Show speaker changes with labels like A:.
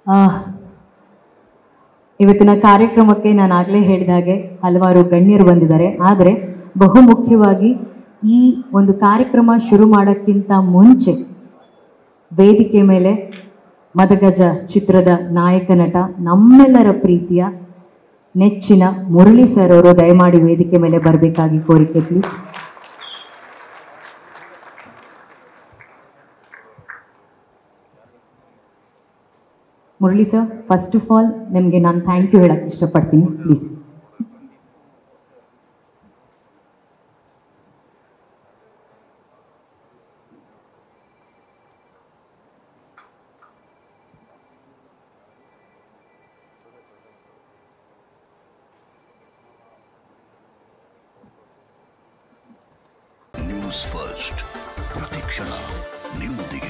A: ಆ, ಇವತ್ತಿನ ಕಾರ್ಯಕ್ರಮಕ್ಕೆ ನಾನು ಆಗಲೇ ಹೇಳಿದ ಹಾಗೆ ಹಲವಾರು ಗಣ್ಯರು ಬಂದಿದ್ದಾರೆ ಆದರೆ ಬಹುಮುಖ್ಯವಾಗಿ ಈ ಒಂದು ಕಾರ್ಯಕ್ರಮ ಶುರು ಮಾಡೋಕ್ಕಿಂತ ಮುಂಚೆ ವೇದಿಕೆ ಮೇಲೆ ಮದಗಜ ಚಿತ್ರದ ನಾಯಕ ನಟ ನಮ್ಮೆಲ್ಲರ ಪ್ರೀತಿಯ ನೆಚ್ಚಿನ ಮುರಳಿ ಸರ್ ಅವರು ದಯಮಾಡಿ ವೇದಿಕೆ ಮೇಲೆ ಬರಬೇಕಾಗಿ ಕೋರಿಕೆ please Murali sir first of all ನಿಮಗೆ ನಾನು ಥ್ಯಾಂಕ್ ಯು ಹೇಳಕ್ಕೆ ಇಷ್ಟಪಡ್ತೀನಿ ಪ್ಲೀಸ್
B: ನ್ಯೂಸ್ ಫಸ್ಟ್ ಪ್ರತಿಕ್ಷಣ ನಿಮ್ಮೊಂದಿಗೆ